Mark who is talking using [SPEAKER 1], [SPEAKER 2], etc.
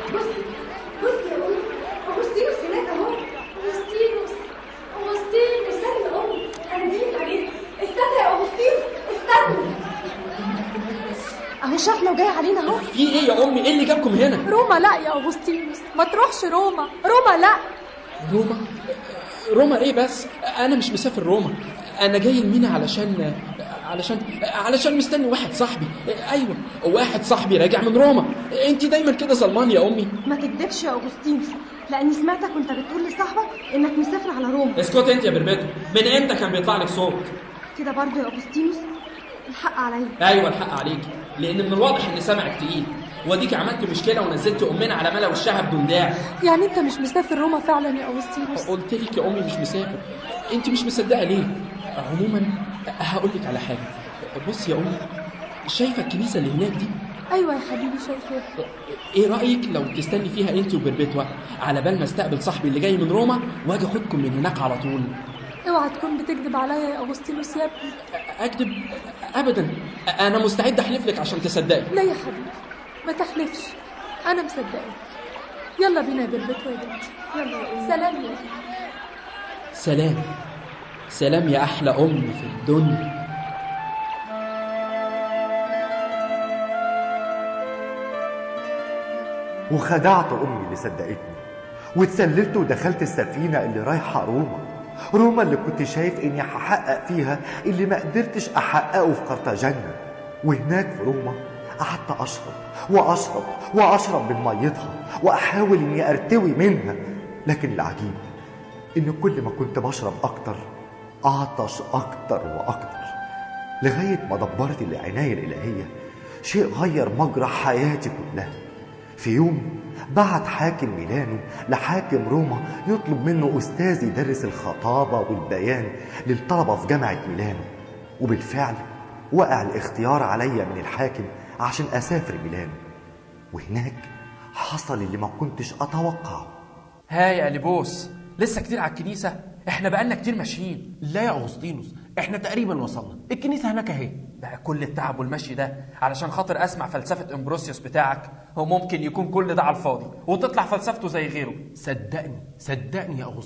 [SPEAKER 1] بصي بصي يا أمي أغسطينوس هناك أهو أغسطينوس أغسطينوس استني يا أمي أنا جيت عليك استنى يا أغسطينوس استنى أهو شافنا وجاي علينا أهو
[SPEAKER 2] في ايه يا امي ايه اللي جابكم هنا
[SPEAKER 3] روما لا يا أغسطينوس ما تروحش روما روما لا
[SPEAKER 2] روما روما ايه بس انا مش مسافر روما انا جاي المينا علشان علشان علشان مستني واحد صاحبي ايوه واحد صاحبي راجع من روما انت دايما كده ظلمان يا امي
[SPEAKER 1] ما تكدبش يا أغسطينوس لأني سمعتك وأنت بتقول لصاحبك إنك مسافر على روما
[SPEAKER 2] اسكت انت يا بربتو من امتى كان بيطلع لك صوت
[SPEAKER 1] كده برضه يا أغسطينوس الحق عليا
[SPEAKER 2] ايوه الحق عليك لان من الواضح ان سمعك تقيل وديك عملت مشكله ونزلت امنا على ملا وشها بدون داعي
[SPEAKER 3] يعني أنت مش مسافر روما فعلا يا أغسطينوس
[SPEAKER 2] قلت لك يا امي مش مسافر انت مش مصدقه ليه عموما هقول لك على حاجه بص يا امي شايفه الكنيسه اللي هناك دي
[SPEAKER 3] أيوة يا حبيبي شايفاه
[SPEAKER 2] ايه رايك لو تستني فيها انت وبربتوا على بال ما استقبل صاحبي اللي جاي من روما واجي اخدكم من هناك على طول
[SPEAKER 3] اوعى تكون بتكذب عليا يا أغسطينوس يا ابني
[SPEAKER 2] اكذب ابدا انا مستعد احلف لك عشان تصدقي
[SPEAKER 3] لا يا حبيبي ما تحلفش أنا مصدقة يلا بينا يا بربتو يا بنتي يلا يا أمي سلام يا أمي
[SPEAKER 2] سلام سلام يا احلى ام في الدنيا
[SPEAKER 4] وخدعت امي اللي صدقتني واتسللت ودخلت السفينه اللي رايحه روما روما اللي كنت شايف اني هحقق فيها اللي ما قدرتش احققه في قرطاجنة وهناك في روما قعدت اشرب واشرب واشرب من ميتها واحاول اني ارتوي منها لكن العجيب ان كل ما كنت بشرب اكتر اعطش اكتر واكتر لغايه ما دبرت العنايه الالهيه شيء غير مجرى حياتي كلها في يوم بعت حاكم ميلانو لحاكم روما يطلب منه أستاذ يدرس الخطابة والبيان للطلبة في جامعة ميلانو وبالفعل وقع الاختيار عليا من الحاكم عشان أسافر ميلانو وهناك حصل اللي ما كنتش أتوقعه
[SPEAKER 2] ها يا لبوس لسه كتير على الكنيسه احنا بقالنا كتير ماشيين
[SPEAKER 5] لا يا أغسطينوس احنا تقريبا وصلنا الكنيسة هناك اهي
[SPEAKER 2] بقى كل التعب والمشي ده علشان خاطر اسمع فلسفه امبروسيوس بتاعك هو ممكن يكون كل ده على الفاضي وتطلع فلسفته زي غيره
[SPEAKER 5] صدقني صدقني يا أغسطينوس